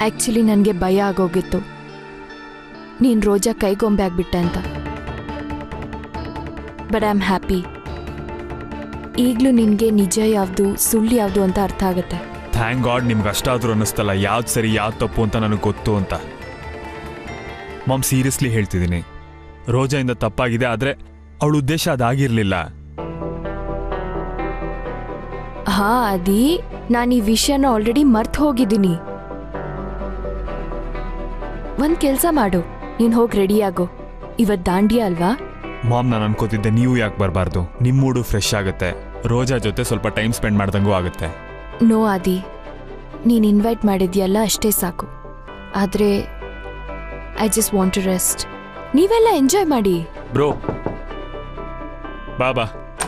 Actually ನನಗೆ ಭಯ ಆಗೋಗಿತ್ತು ನೀನು ರೋಜಾ ಕೈಗೊಂಬೆ ಆಗ್ಬಿಟ್ಟೆ ಅಂತ ಬಟ್ ಐ ಆಮ್ ಹ್ಯಾಪಿ ಈಗಲೂ ನಿನಗೆ ನಿಜ ಯಾವುದು ಸುಳ್ಳು ಯಾವುದು ಅಂತ ಅರ್ಥ ಆಗುತ್ತೆ ಥ್ಯಾಂಕ್ ಗಾಡ್ ನಿಮ್ಗೆ ಅಷ್ಟಾದ್ರೂ ಅನ್ನಿಸ್ತಲ್ಲ ಯಾವ್ದು ಸರಿ ಯಾವ್ದು ತಪ್ಪು ಅಂತ ನನಗೆ ಗೊತ್ತು ಅಂತ ಮಾಮ್ ಸೀರಿಯಸ್ಲಿ ಹೇಳ್ತಿದ್ದೀನಿ ರೋಜಾಯಿಂದ ತಪ್ಪಾಗಿದೆ ಆದರೆ ಅವಳ ಉದ್ದೇಶ ಅದಾಗಿರ್ಲಿಲ್ಲ ಹಾ ಅದಿ ನಾನು ಈ ವಿಷಯನ ಆಲ್ರೆಡಿ ಮರ್ತು ಹೋಗಿದ್ದೀನಿ ಒಂದ್ ಕೆಲ್ಸ ಮಾಡು ನೀನ್ ಹೋಗಿ ರೆಡಿ ಆಗು ಇವತ್ ದಾಂಡಿಯಾ ಅಲ್ವಾ ಮಾಮ್ ನಾನು ಅನ್ಕೋತಿದ್ದೆ ನೀವು ಯಾಕೆ ಬರಬಾರ್ದು ನಿಮ್ಮ ಮೂಡು ಫ್ರೆಶ್ ಆಗುತ್ತೆ ರೋಜಾ ಜೊತೆ ಸ್ವಲ್ಪ ಟೈಮ್ ಸ್ಪೆಂಡ್ ಮಾಡ್ದಂಗೂ ಆಗುತ್ತೆ ನೋ ಆದಿ ನೀನ್ ಇನ್ವೈಟ್ ಮಾಡಿದ್ಯಲ್ಲ ಅಷ್ಟೇ ಸಾಕು ಆದ್ರೆ I just want to rest ನೀವೆಲ್ಲ ಎಂಜಾಯ್ ಮಾಡಿ ಬ್ರೋ ಬಾಬಾ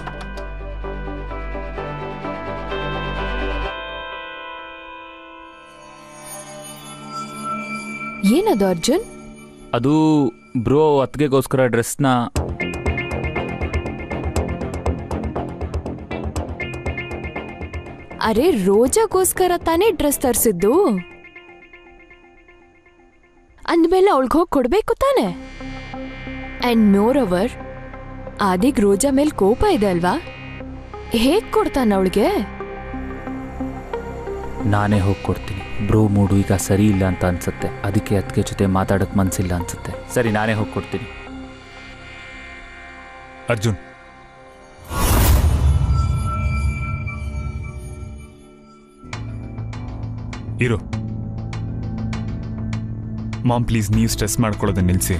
ಏನದು ಅರ್ಜುನ್ ಅದು ಬ್ರೋ ಅತ್ತಿಗೆಗೋಸ್ಕರ ಡ್ರೆಸ್ನ ಅರೆ ರೋಜಾಗೋಸ್ಕರ ತಾನೇ ಡ್ರೆಸ್ ತರಿಸಿದ್ದು ಅಂದ್ಮೇಲೆ ಅವಳಿಗೆ ಹೋಗಿ ಕೊಡ್ಬೇಕು ತಾನೆ ಅಂಡ್ ಮೋರ್ ಓವರ್ ಆದಿಗ್ ರೋಜಾ ಮೇಲೆ ಕೋಪ ಇದೆ ಅಲ್ವಾ ಹೇಗ್ ಕೊಡ್ತಾನ ಅವಳಿಗೆ ನಾನೇ ಹೋಗಿ ಕೊಡ್ತೀನಿ ಬ್ರೋ ಮೂಡು ಈಗ ಸರಿ ಇಲ್ಲ ಅಂತ ಅನ್ಸುತ್ತೆ ಅದಕ್ಕೆ ಅದಕ್ಕೆ ಜೊತೆ ಮಾತಾಡೋಕೆ ಮನ್ಸಿಲ್ಲ ಅನ್ಸುತ್ತೆ ಸರಿ ನಾನೇ ಹೋಗಿ ಕೊಡ್ತೀನಿ ಅರ್ಜುನ್ ಇರು ಮಾಮ್ ಪ್ಲೀಸ್ ನೀವು ಸ್ಟ್ರೆಸ್ ಮಾಡ್ಕೊಳ್ಳೋದನ್ನ ನಿಲ್ಲಿಸಿ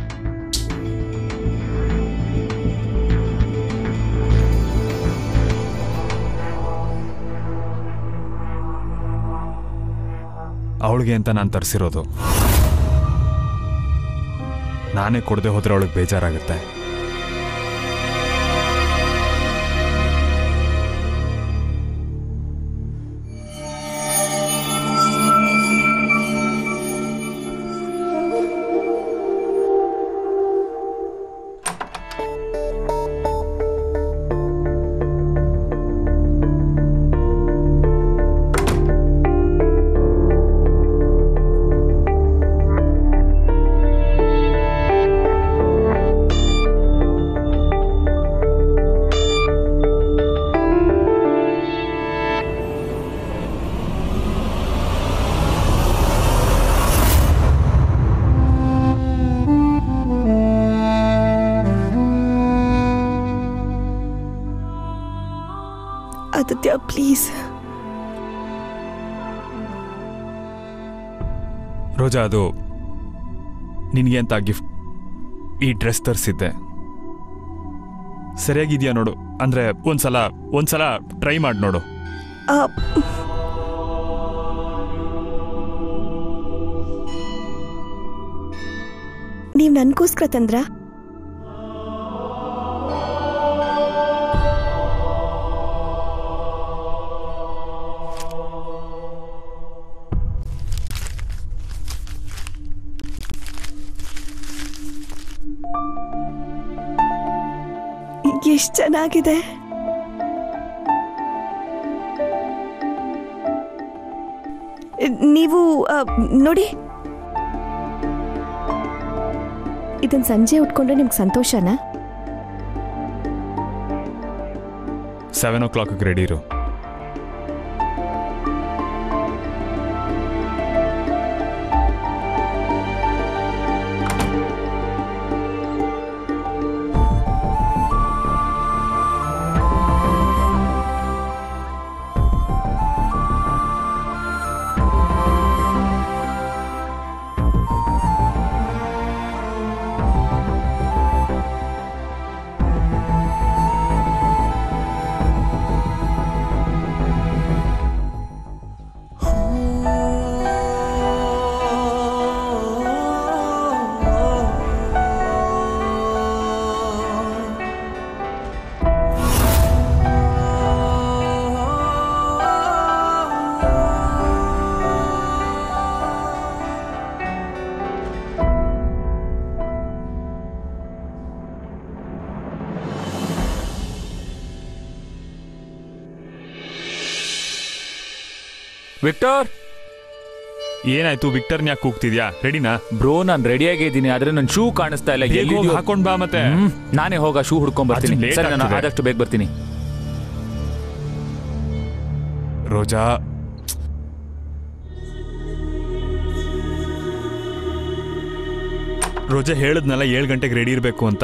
ಅವಳಿಗೆ ಅಂತ ನಾನು ತರಿಸಿರೋದು ನಾನೇ ಕೊಡದೆ ಹೋದ್ರೆ ಅವಳಿಗೆ ಬೇಜಾರಾಗುತ್ತೆ ಆದಿತ್ಯ ಪ್ಲೀಸ್ ರೋಜಾ ಅದು ನಿನಗೆ ಅಂತ ಗಿಫ್ಟ್ ಈ ಡ್ರೆಸ್ ತರಿಸಿದ್ದೆ ಸರಿಯಾಗಿದೆಯಾ ನೋಡು ಅಂದ್ರೆ ಒಂದ್ಸಲ ಒಂದ್ಸಲ ಟ್ರೈ ಮಾಡಿ ನೋಡು ನೀವು ನನಗೋಸ್ಕರ ತಂದ್ರ ಎಷ್ಟು ಚೆನ್ನಾಗಿದೆ ನೀವು ಆ, ನೋಡಿ ಇದನ್ನ ಸಂಜೆ ಉಟ್ಕೊಂಡ್ರೆ ನಿಮ್ಗೆ ಸಂತೋಷನಾ ಸೆವೆನ್ ಓ ಕ್ಲಾಕ್ಗೆ ರೆಡಿ ಇರು ವಿಕ್ಟರ್ ಏನಾಯ್ತು ವಿಕ್ಟರ್ನ ಯಾಕೆ ಕೂಗ್ತಿದ್ಯಾ ರೆಡಿನಾ ಬ್ರೋ ನಾನು ರೆಡಿಯಾಗೇ ಇದ್ದೀನಿ ಆದ್ರೆ ನನ್ನ ಶೂ ಕಾಣಿಸ್ತಾ ಇಲ್ಲ ಬೇಗ ಹೋಗ್ ಎಲ್ಲಿದ್ಯೋ? ಹಾಕೊಂಡ್ ಬಾ ಮತ್ತೆ ಹ್ಮ್, ನಾನೇ ಹೋಗ ಶೂ ಹುಡ್ಕೊಂಡ್ ಬರ್ತೀನಿ ಅರ್ಜುನ್, late ಸರಿ ನಾನು ಆಗ್ತಿದೆ. ಆದಷ್ಟು ಬೇಗ ಬರ್ತೀನಿ ರೋಜಾ ರೋಜಾ ಹೇಳದ್ನಲ್ಲ ಏಳು ಗಂಟೆಗೆ ರೆಡಿ ಇರಬೇಕು ಅಂತ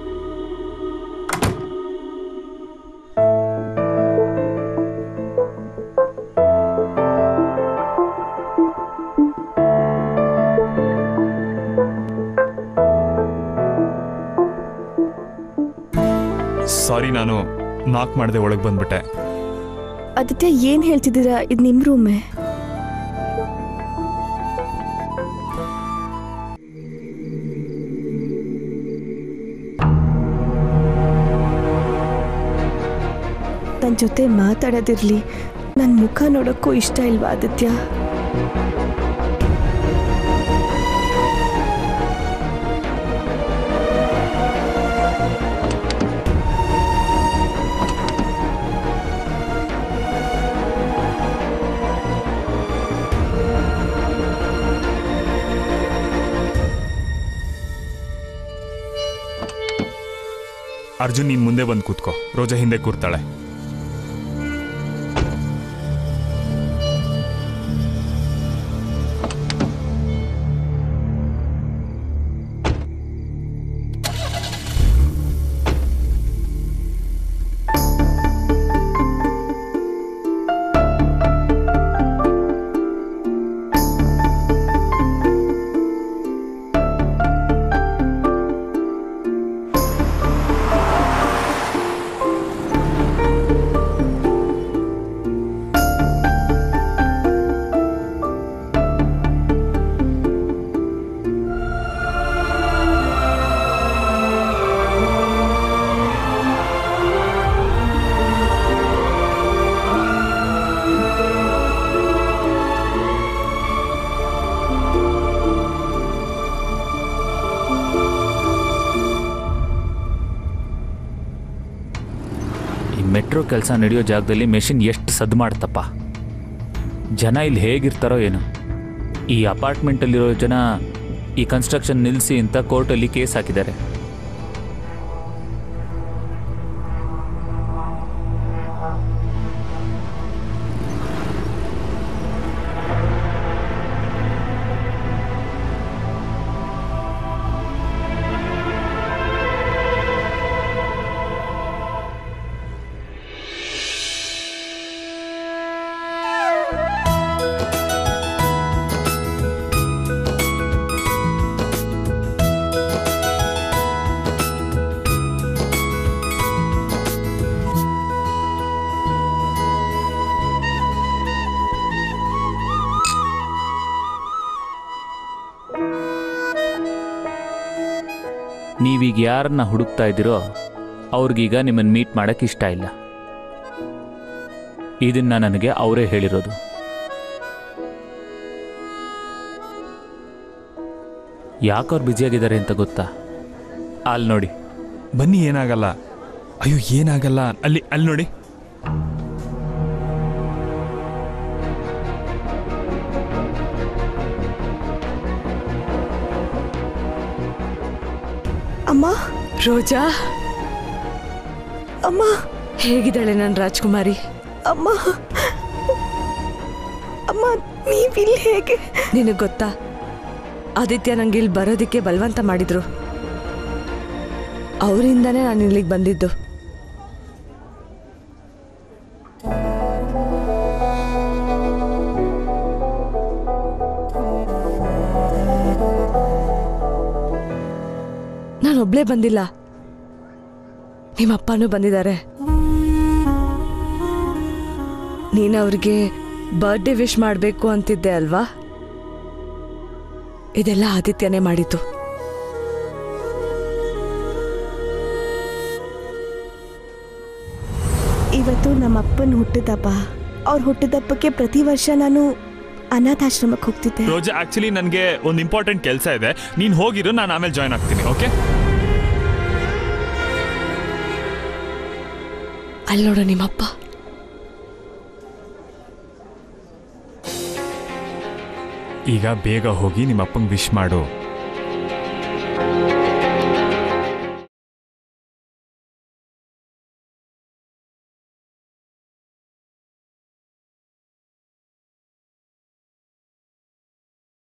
ಸಾರಿ ನಾನು ನಾಕ್ ಮಾಡದೆ ಒಳಗೆ ಬಂದ್ಬಿಟ್ಟೆ ಆದಿತ್ಯ ಏನು ಹೇಳ್ತಿದ್ದೀರಾ ಇದು ನಿಮ್ಮ ರೂಮೇ ನನ್ನ ಜೊತೆ ಮಾತಾಡೋದಿರ್ಲಿ ನನ್ನ ಮುಖ ನೋಡೋಕ್ಕೂ ಇಷ್ಟ ಇಲ್ವಾ ಆದಿತ್ಯ ಅರ್ಜುನ್ ನೀನ್ ಮುಂದೆ ಬಂದು ಕೂತ್ಕೋ ರೋಜಾ ಹಿಂದೆ ಕೂರ್ತಾಳೆ ಈ ಮೆಟ್ರೋ ಕೆಲಸ ನಡೆಯೋ ಜಾಗದಲ್ಲಿ ಮೆಷಿನ್ ಎಷ್ಟು ಸದ್ದು ಮಾಡ್ತಪ್ಪ ಜನ ಇಲ್ಲಿ ಹೇಗಿರ್ತಾರೋ ಏನು ಈ ಅಪಾರ್ಟ್ಮೆಂಟಲ್ಲಿರೋ ಜನ ಈ ಕನ್ಸ್ಟ್ರಕ್ಷನ್ ನಿಲ್ಲಿಸಿ ಅಂತ ಕೋರ್ಟಲ್ಲಿ ಕೇಸ್ ಹಾಕಿದ್ದಾರೆ ನೀವೀಗ ಯಾರನ್ನ ಹುಡುಕ್ತಾ ಇದ್ದೀರೋ ಅವ್ರಿಗೀಗ ನಿಮ್ಮನ್ನು ಮೀಟ್ ಮಾಡಕ್ಕೆ ಇಷ್ಟ ಇಲ್ಲ ಇದನ್ನ ನನಗೆ ಅವರೇ ಹೇಳಿರೋದು ಯಾಕವ್ರು ಬ್ಯುಸಿಯಾಗಿದ್ದಾರೆ ಅಂತ ಗೊತ್ತಾ ಅಲ್ಲಿ ನೋಡಿ ಬನ್ನಿ ಏನಾಗಲ್ಲ ಅಯ್ಯೋ ಏನಾಗಲ್ಲ ಅಲ್ಲಿ ಅಲ್ಲಿ ನೋಡಿ ಅಮ್ಮ ರೋಜಾ ಅಮ್ಮ ಹೇಗಿದ್ದಾಳೆ ನನ್ನ ರಾಜ್ಕುಮಾರಿ ಅಮ್ಮ ಅಮ್ಮ ನೀವಿಲ್ಲಿ ಹೇಗೆ ನಿನಗೆ ಗೊತ್ತಾ ಆದಿತ್ಯ ನಂಗೆ ಇಲ್ಲಿ ಬರೋದಕ್ಕೆ ಬಲವಂತ ಮಾಡಿದ್ರು ಅವರಿಂದನೇ ನಾನು ಇಲ್ಲಿಗೆ ಬಂದಿದ್ದು ನಾನು ಒಬ್ಳೇ ಬಂದಿಲ್ಲ ನಿಮ್ಮಪ್ಪನೂ ಬಂದಿದ್ದಾರೆ ನೀನು ಅವ್ರಿಗೆ ಬರ್ಡೇ ವಿಶ್ ಮಾಡಬೇಕು ಅಂತಿದ್ದೆ ಅಲ್ವಾ ಇದೆಲ್ಲ ಆದಿತ್ಯನೇ ಮಾಡಿತು ಇವತ್ತು ನಮ್ಮ ಅಪ್ಪನ ಹುಟ್ಟಿದಬ್ಬ ಅವ್ರ ಹುಟ್ಟಿದಬ್ಬಕ್ಕೆ ಪ್ರತಿ ವರ್ಷ ನಾನು ಅನಾಥಾಶ್ರಮಕ್ಕೆ ಹೋಗ್ತಿದ್ದೆ ರೋಜಾ ಆಕ್ಚುಲಿ ನನಗೆ ಒಂದು ಇಂಪಾರ್ಟೆಂಟ್ ಕೆಲಸ ಇದೆ ನೀನು ಹೋಗಿರು ನಾನು ಆಮೇಲೆ ಜಾಯ್ನ್ ಆಗ್ತೀನಿ ಓಕೆ ಅಲ್ಲಿ ನೋಡು ನಿಮ್ಮಪ್ಪ ಈಗ ಬೇಗ ಹೋಗಿ ನಿಮ್ಮ ಅಪ್ಪಂಗೆ ವಿಶ್ ಮಾಡು